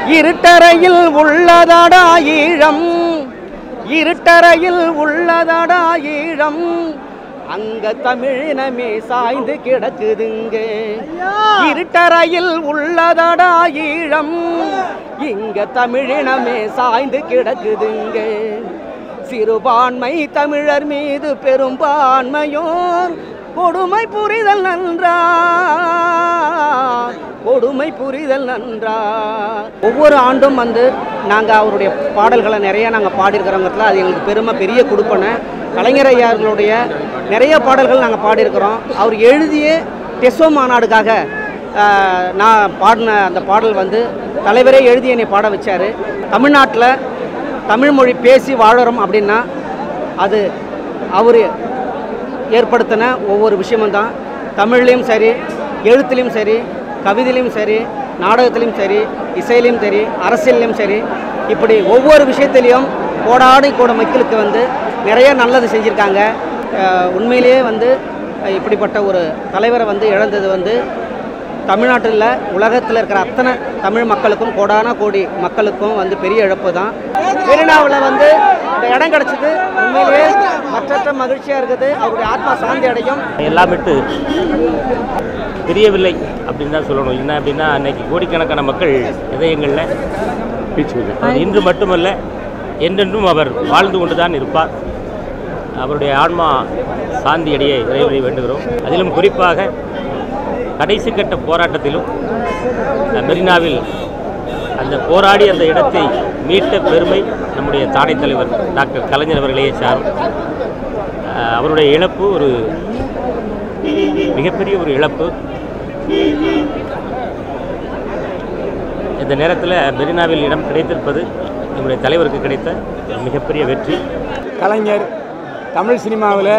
இருட்டறையில் உள்ளதடா ஈழம் இருட்டறையில் உள்ளதடா ஈழம் அங்க தமிழினமே சாய்ந்து கிடக்குதுங்க இருட்டறையில் உள்ளதடா ஈழம் இங்க தமிழினமே சாய்ந்து கிடக்குதுங்க சிறுபான்மை தமிழர் மீது பெரும்பான்மையோர் கொடுமை புரிதல் நன்றா கொடுமை புரிதல் நன்றா ஒவ்வொரு ஆண்டும் வந்து நாங்கள் அவருடைய பாடல்களை நிறைய நாங்கள் பாடியிருக்கிறோங்கிறதுல அது எங்களுக்கு பெருமை பெரிய கொடுப்பனை கலைஞர் ஐயார்களுடைய நிறைய பாடல்கள் நாங்கள் பாடியிருக்கிறோம் அவர் எழுதிய டெசோ மாநாடுக்காக ஆஹ், நான் பாடின அந்த பாடல் வந்து தலைவரே எழுதி என்னை பாட வச்சார் தமிழ்நாட்டில் தமிழ் மொழி பேசி வாழறோம் அப்படின்னா அது அவர் ஏற்படுத்தின ஒவ்வொரு விஷயமும் தான் தமிழ்லேயும் சரி எழுத்துலேயும் சரி கவிதையிலையும் சரி நாடகத்திலையும் சரி இசையிலையும் சரி அரசியல்லையும் சரி இப்படி ஒவ்வொரு விஷயத்திலையும் கோடாடி கோட மக்களுக்கு வந்து நிறைய நல்லது செஞ்சுருக்காங்க அஹ் உண்மையிலேயே வந்து அஹ் இப்படிப்பட்ட ஒரு தலைவரை வந்து இழந்தது வந்து தமிழ்நாட்டில் உலகத்தில் இருக்கிற அத்தனை தமிழ் மக்களுக்கும் கோடான கோடி மக்களுக்கும் வந்து பெரிய இழப்பு தான் மெரினாவில் வந்து இந்த இடம் கிடச்சிது உண்மையிலேயே மற்றற்ற மகிழ்ச்சியாக இருக்குது அவருடைய ஆத்மா சாந்தி அடையும் எல்லாம் விட்டு தெரியவில்லை அப்படின்னு தான் சொல்லணும் என்ன அப்படின்னா அன்னைக்கு கோடிக்கணக்கான மக்கள் இதயங்களில் அவர் இன்று மட்டுமல்ல என்றென்றும் அவர் வாழ்ந்து கொண்டு தான் இருப்பார் அவருடைய ஆன்மா சாந்தி அடைய இறைவனை வேண்டுகிறோம் அதிலும் குறிப்பாக கடைசி கட்ட போராட்டத்திலும் அஹ், மெரினாவில் அந்த போராடி அந்த இடத்தை மீட்ட பெருமை நம்முடைய தாடை தலைவர் டாக்டர் கலைஞர் அவர்களையே சாரும் அஹ், அவருடைய இழப்பு ஒரு மிகப்பெரிய ஒரு இழப்பு இந்த நேரத்தில் மெரினாவில் இடம் கிடைத்திருப்பது நம்முடைய தலைவருக்கு கிடைத்த ஒரு மிகப்பெரிய வெற்றி கலைஞர் தமிழ் சினிமாவில்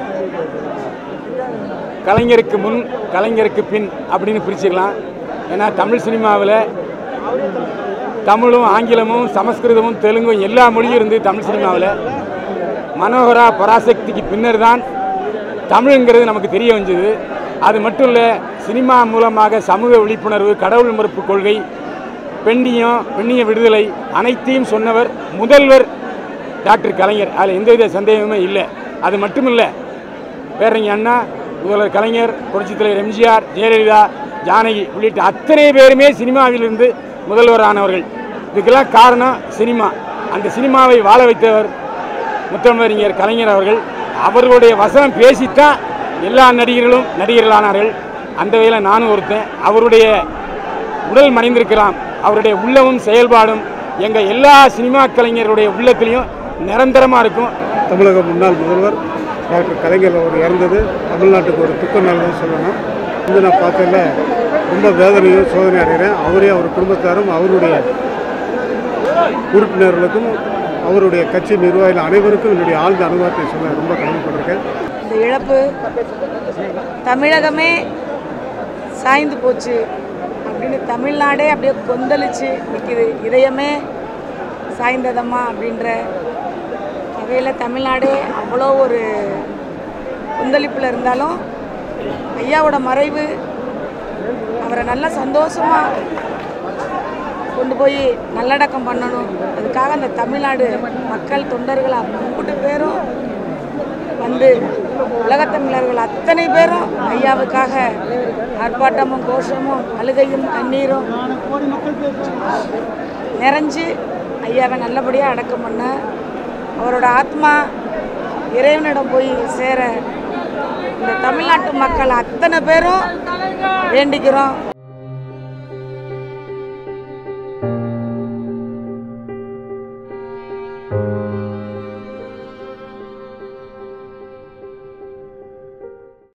கலைஞருக்கு முன் கலைஞருக்கு பின் அப்படின்னு பிரிச்சுக்கலாம் ஏன்னா தமிழ் சினிமாவில் தமிழும் ஆங்கிலமும் சமஸ்கிருதமும் தெலுங்கும் எல்லா மொழியும் இருந்து தமிழ் சினிமாவில் மனோகரா பராசக்திக்கு பின்னர் தான் தமிழுங்கிறது நமக்கு தெரிய வந்தது அது மட்டும் இல்லை சினிமா மூலமாக சமூக விழிப்புணர்வு கடவுள் மறுப்பு கொள்கை பெண்ணியம் பெண்ணிய விடுதலை அனைத்தையும் சொன்னவர் முதல்வர் டாக்டர் கலைஞர் அதில் எந்தவித சந்தேகமே இல்லை அது மட்டும் இல்லை பேரறிஞர் அண்ணா முதல்வர் கலைஞர் புரட்சித் தலைவர் எம்ஜிஆர் ஜெயலலிதா ஜானகி உள்ளிட்ட அத்தனை பேருமே சினிமாவிலிருந்து முதல்வர் ஆனவர்கள் இதுக்கெல்லாம் காரணம் சினிமா அந்த சினிமாவை வாழ வைத்தவர் முத்தமிழறிஞர் கலைஞர் அவர்கள் அவர்களுடைய வசனம் பேசித்தான் எல்லா நடிகர்களும் நடிகர்களானார்கள் அந்த வகையில் நானும் ஒருத்தன் அவருடைய உடல் மறைந்திருக்கலாம் அவருடைய உள்ளமும் செயல்பாடும் எங்கள் எல்லா சினிமா கலைஞருடைய உள்ளத்திலையும் நிரந்தரமாக இருக்கும் தமிழக முன்னாள் முதல்வர் டாக்டர் கலைஞர் அவர் இறந்தது தமிழ்நாட்டுக்கு ஒரு துக்க நாள் தான் சொல்லணும் வந்து நான் பார்த்ததில் ரொம்ப வேதனையும் சோதனை அடைகிறேன் அவரே அவர் குடும்பத்தாரும் அவருடைய உறுப்பினர்களுக்கும் அவருடைய கட்சி நிர்வாகிகள் அனைவருக்கும் என்னுடைய ஆழ்ந்த அனுபவத்தை சொல்ல ரொம்ப கடமைப்பட்டிருக்கேன் இந்த இழப்பு தமிழகமே சாய்ந்து போச்சு அப்படின்னு தமிழ்நாடே அப்படியே கொந்தளிச்சு நிற்கிது இதயமே சாய்ந்ததம்மா அப்படின்ற வகையில் தமிழ்நாடே அவ்வளோ ஒரு கொந்தளிப்பில் இருந்தாலும் ஐயாவோட மறைவு அவரை நல்லா சந்தோஷமாக கொண்டு போய் நல்லடக்கம் பண்ணணும் அதுக்காக அந்த தமிழ்நாடு மக்கள் தொண்டர்கள் அம்புட்டு பேரும் வந்து உலகத்தமிழர்கள் அத்தனை பேரும் ஐயாவுக்காக ஆர்ப்பாட்டமும் கோஷமும் அழுகையும் கண்ணீரும் நிறைஞ்சு ஐயாவை நல்லபடியாக அடக்கம் பண்ண அவரோட ஆத்மா இறைவனிடம் போய் சேர இந்த தமிழ்நாட்டு மக்கள் அத்தனை பேரும் வேண்டிக்கிறோம்